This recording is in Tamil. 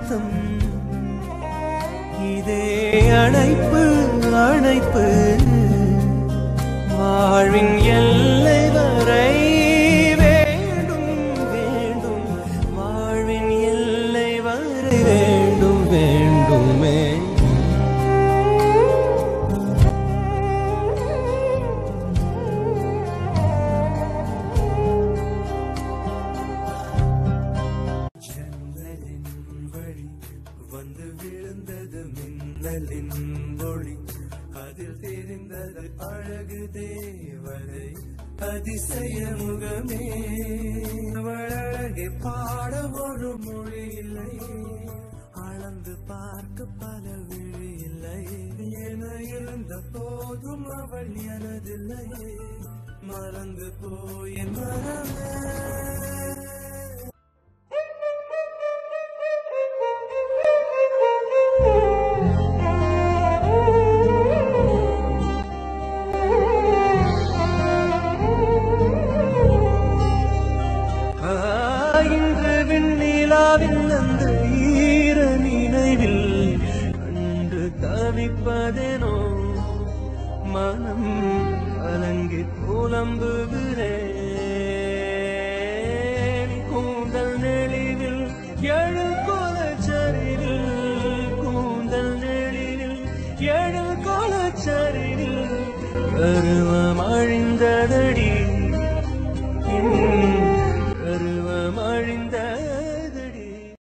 அர்த்தம் இதே அழைப்பு அழைப்பு வாழ்வின் எல்லை வரை வேண்டும் வேண்டும் வாழ்வின் எல்லை வரை வேண்டும் வேண்டுமே ஜன்னலின் வழி வந்து விழுந்தது மின்னலின் ஒளி அதில் தெரிந்தது அழகு தேவதை அதிசய முகமே அவள் அழகை பாட ஒரு மொழி இல்லை அளந்து பார்க்க பல விழி இல்லை என இருந்த போதும் அவள் எனதில்லை மறந்து போய் மறவே ஆ, இன்று விண்ணிலாவில் அந்த ஈர நினைவில் கண்டு தவிப்பதேனோ மனம் கலங்கி புலம்புகிறேன் கூந்தல் நெளிவில் எழு கோலச்சரிவில் கூந்தல் நெளிவில் எழு கோலச்சரிவில் வருவ